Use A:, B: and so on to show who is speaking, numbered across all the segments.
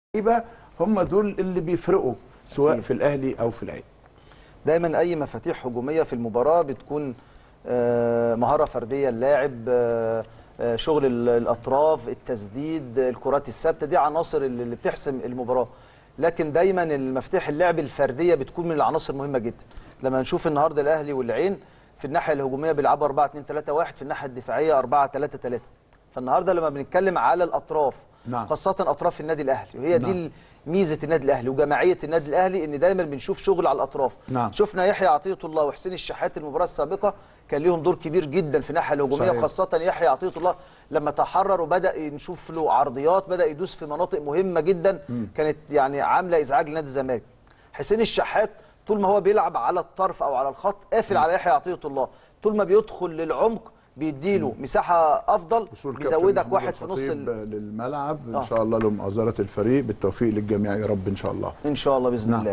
A: اللعيبه هم دول اللي بيفرقوا سواء في الاهلي او في العين
B: دايما اي مفاتيح هجوميه في المباراه بتكون آه، مهاره فرديه اللاعب آه، آه، شغل ال- الاطراف التسديد الكرات الثابته دي عناصر اللي اللي بتحسم المباراه لكن دايما المفاتيح اللعب الفرديه بتكون من العناصر المهمه جدا لما نشوف النهارده الاهلي والعين في الناحيه الهجوميه بيلعبوا 4 2 3 1 في الناحيه الدفاعيه 4 3 3 فالنهارده لما بنتكلم على الاطراف
A: نعم.
B: خاصه اطراف النادي الاهلي وهي
A: نعم.
B: دي ميزه النادي الاهلي وجماعيه النادي الاهلي ان دايما بنشوف شغل على الاطراف
A: نعم.
B: شفنا يحيى عطيه الله وحسين الشحات المباراه السابقه كان ليهم دور كبير جدا في الناحيه الهجوميه
A: صحيح.
B: وخاصه يحيى عطيه الله لما تحرر وبدا نشوف له عرضيات بدا يدوس في مناطق مهمه جدا كانت يعني عامله ازعاج لنادي الزمالك حسين الشحات طول ما هو بيلعب على الطرف او على الخط قافل على يحيى عطيه الله طول ما بيدخل للعمق بيديله مساحه افضل
A: وصول كابتن
B: بيزودك
A: محمود
B: واحد في نص
A: الخطيب
B: ال...
A: للملعب ان
B: آه.
A: شاء الله لمؤازره الفريق بالتوفيق للجميع يا رب ان شاء الله
B: ان شاء الله باذن
A: نعم.
B: الله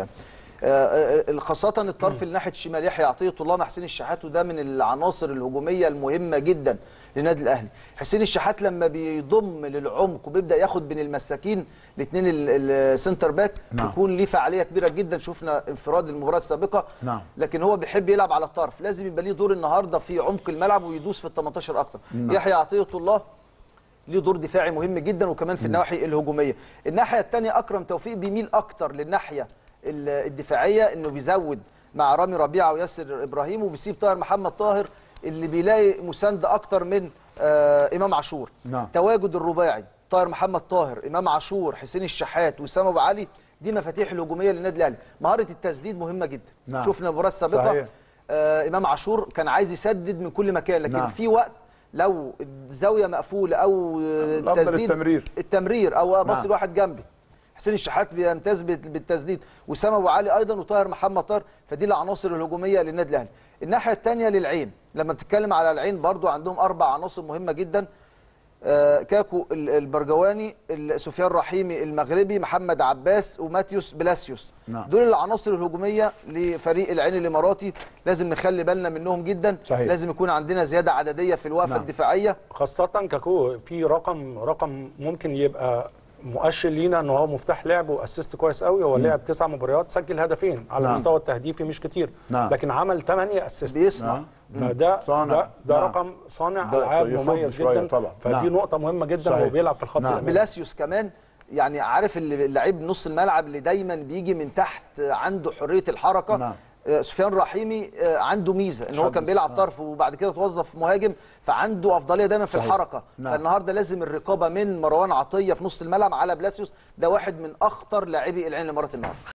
B: آه، آه، خاصة الطرف اللي ناحية الشمال يحيى عطية الله مع حسين الشحات وده من العناصر الهجومية المهمة جدا للنادي الأهلي. حسين الشحات لما بيضم للعمق وبيبدأ ياخد بين المساكين الاثنين السنتر باك
A: نعم.
B: يكون ليه فعالية كبيرة جدا شفنا انفراد المباراة السابقة
A: نعم.
B: لكن هو بيحب يلعب على الطرف لازم يبقى ليه دور النهارده في عمق الملعب ويدوس في ال 18 أكتر. يحيى عطية الله ليه دور دفاعي مهم جدا وكمان في النواحي الهجوميه الناحيه الثانيه اكرم توفيق بيميل اكتر للناحيه ال- الدفاعيه انه بيزود مع رامي ربيعه وياسر ابراهيم وبيسيب طاهر محمد طاهر اللي بيلاقي مسانده اكتر من آه امام عاشور
A: نعم.
B: تواجد الرباعي طاهر محمد طاهر امام عاشور حسين الشحات وسام ابو علي دي مفاتيح الهجوميه للنادي الاهلي مهاره التسديد مهمه جدا
A: نعم.
B: شفنا المباراه السابقه
A: صحيح.
B: آه امام عاشور كان عايز يسدد من كل مكان لكن
A: نعم.
B: في وقت لو الزاويه مقفوله او آه،
A: الأفضل
B: التسديد
A: التمرير.
B: التمرير او بص
A: نعم.
B: لواحد جنبي حسين الشحات بيمتاز بال- بالتسديد وسام ابو علي ايضا وطاهر محمد طاهر فدي العناصر الهجوميه للنادي الاهلي الناحيه الثانيه للعين لما بتتكلم على العين برضو عندهم اربع عناصر مهمه جدا آه، كاكو ال- البرجواني ال- سفيان رحيمي المغربي محمد عباس وماتيوس بلاسيوس
A: نعم.
B: دول العناصر الهجوميه لفريق العين الاماراتي لازم نخلي بالنا منهم جدا
A: صحيح.
B: لازم يكون عندنا زياده عدديه في الوقفه
A: نعم.
B: الدفاعيه
C: خاصة كاكو في رقم رقم ممكن يبقى مؤشر لينا ان هو مفتاح لعب واسيست كويس قوي هو لعب تسع مباريات سجل هدفين على
A: نعم.
C: المستوى التهديفي مش كتير
A: نعم.
C: لكن عمل 8 اسيست
B: بيصنع
A: نعم.
C: فده
A: صانع.
C: ده, ده
A: نعم.
C: رقم صانع
A: ده
C: العاب
A: يخض
C: مميز
A: شوية
C: جدا
A: طبعا.
C: فدي
A: نعم.
C: نقطة مهمة جدا
A: صحيح.
C: هو بيلعب في الخط
A: نعم.
C: الأمامي.
B: بلاسيوس كمان يعني عارف اللي- اللعيب نص الملعب اللي دايما بيجي من تحت عنده حريه الحركه
A: نعم.
B: آه، سفيان رحيمي آه، عنده ميزه ان هو كان بيلعب طرف وبعد كده توظف مهاجم فعنده افضليه دايما في
A: صحيح.
B: الحركه
A: نعم.
B: فالنهارده لازم الرقابه من مروان عطيه في نص الملعب على بلاسيوس ده واحد من اخطر لاعبي العين الامارات النهارده